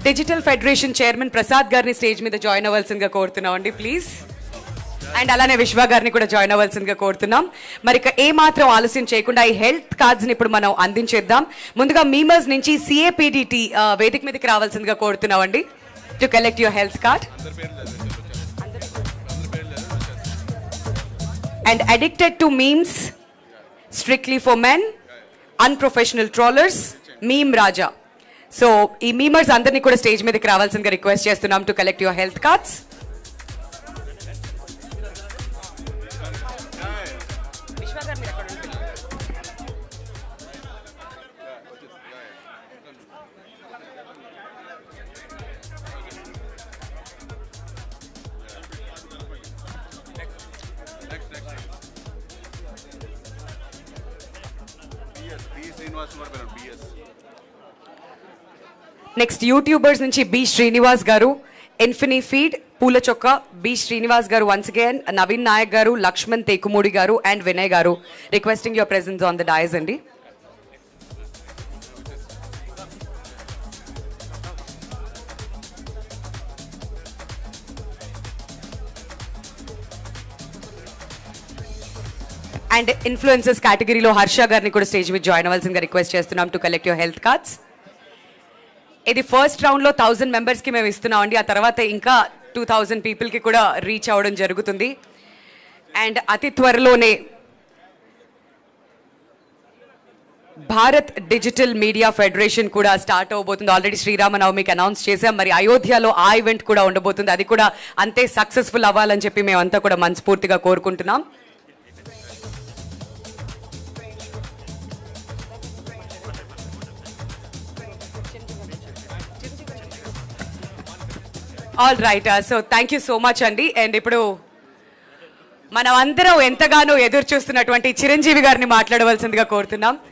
digital federation chairman Prasad గారిని stage మీద join అవ్వాల్సిందిగా కోరుతున్నాం అండి ప్లీజ్ అండ్ అలానే విశ్వ గారిని కూడా జాయిన్ అవ్వాల్సిందిగా కోరుతున్నాం మరి ఇక ఏ మాత్రం ఆలస్యం చేయకుండా ఈ హెల్త్ కార్డ్స్ ని ఇప్పుడు మనం అందించేద్దాం ముందుగా మీమర్స్ నుంచి సిఏపిడిటి వేదిక మీదకి రావాల్సిందిగా కోరుతున్నాం అండి to collect your health card and addicted to memes strictly for men unprofessional trollers meme Raja so ఈ మీమర్స్ అందరినీ కూడా స్టేజ్ మీదకి రావాల్సిందిగా రిక్వెస్ట్ చేస్తున్నాం to collect your health cards BS B Srinivas కూడా పేరు బిఎస్ నెక్స్ట్ యూట్యూబర్స్ నుంచి B Srinivas garu infini feed పూల చొక్క బి శ్రీనివాస్ గారు వన్స్ అగైన్ నవీన్ నాయక్ గారు లక్ష్మణ్ తేకుమూడి గారు and Vinay garu requesting your presence on the dais అండి అండ్ ఇన్ఫ్లుయెన్సర్స్ కేటగిరీలో హర్ష గారిని కూడా స్టేజ్ మీద జాయిన్ అవ్వాల్సిందిగా రిక్వెస్ట్ చేస్తున్నాం to collect your health cards ఇది ఫస్ట్ రౌండ్ లో థౌజండ్ మెంబర్స్ కి మేము ఇస్తున్నాం అండి ఆ తర్వాత ఇంకా టూ థౌజండ్ పీపుల్ కి కూడా రీచ్ అవ్వడం జరుగుతుంది అండ్ అతి త్వరలోనే భారత్ డిజిటల్ మీడియా ఫెడరేషన్ కూడా స్టార్ట్ అవబోతుంది ఆల్రెడీ శ్రీరామనవమికి అనౌన్స్ చేశాం మరి అయోధ్యలో ఆ ఈవెంట్ కూడా ఉండబోతుంది అది కూడా అంతే సక్సెస్ఫుల్ అవ్వాలని చెప్పి మేమంతా కూడా మనస్ఫూర్తిగా కోరుకుంటున్నాం all right so thank you so much అండి అండ్ ఇప్పుడు మనం అందరం ఎంతగానో ఎదురు చూస్తున్నటువంటి చిరంజీవి గారిని మాట్లాడవలసిందిగా కోరుతున్నాం